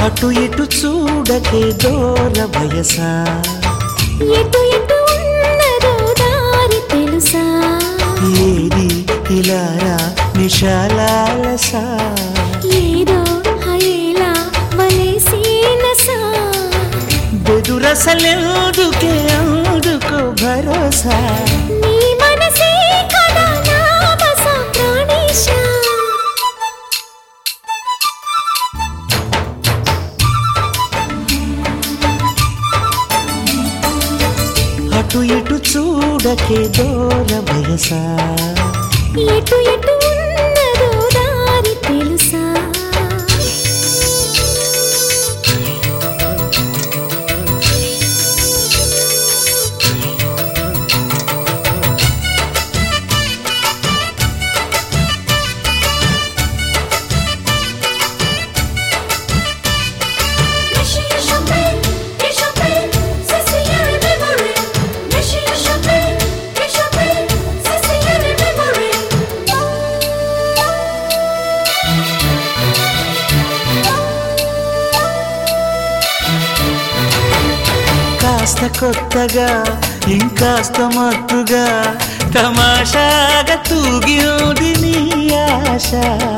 అటు ఇటు చూడకే దూర వయసా ఎటు ఎటు ఉన్నదో దారి తెలుసా ఏది ఇలారా నిశాలాలసా ఏదో హయేలా వలేసిన సా బెదురసలెందుకే అందుకో భరోసా నీ మనసే కదా నా బస ప్రాణేశా అటు ఇటు చూడకే దూర వయసా ఎటు ఎటు ఉన్నదో దారి తెలుసా కాస్త కొత్తగా ఇంకాస్త మత్తుగా తమాషాగా తూగింది నీ ఆశ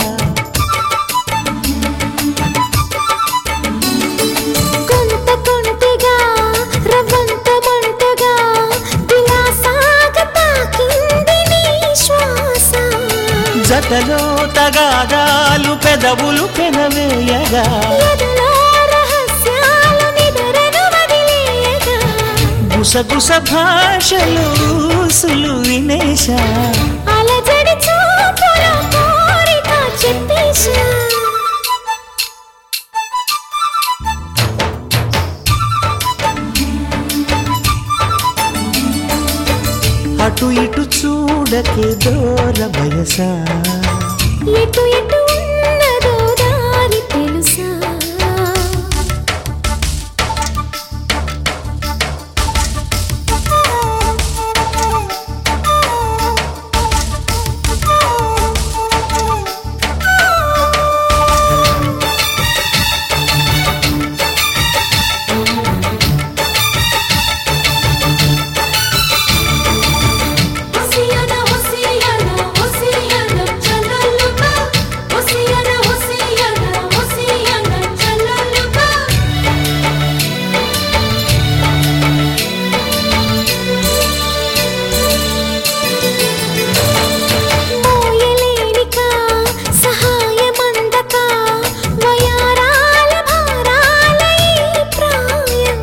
కొంత కొంతగా రవ్వంత మంటగా విలాసాగ తాకింది నీ శ్వాస జతలో తగాదాలు పెదవులు పెనవేయగా ఎదలో రహస్యాలు నిదరను వదిలేయగా గుసగుస భాషలు ఊసులు వినేశా అలజడి చూపుల కోరిక చెప్పేశా అటు ఇటు చూడకే దూర వయసా ఎటు ఎటు ఉన్నదో దారి తెలుసా Oceana, Oceana, Oceana, Chalalupa. Oceana, Oceana, Oceana, Chalalupa. మోయలేనిక సహాయమందక వయారాల భారాల ఈ ప్రాయం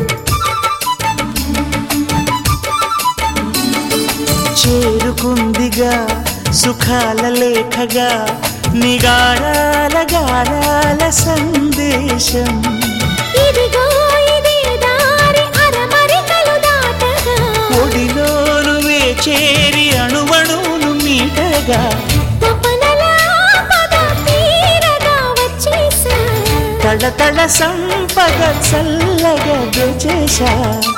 చేరుకుందిగా సుఖాల లేఖగా నిగాడాల గాడాల సందేశం ఇదిగో ఇదే దారి అరమరికలు దాటగా ఒడిలోను చేరి అణువణువును మీటగా తపనల పద తీరగా వచ్చేసా తళతళ సంపద చల్లగా దోచేశా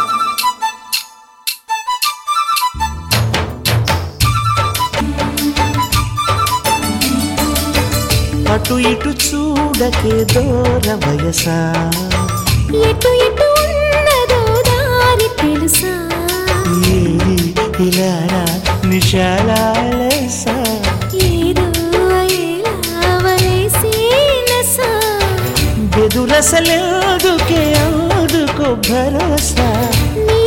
అటు ఇటు చూడకే దూర వయసా ఎటు ఎటు ఉన్నదో దారి తెలుసా ఏది ఇలారా నిశాలాలసా ఏదో అయేలా వలేసిన సా బెదురసలేదుకే అందుకో భరోసా నీ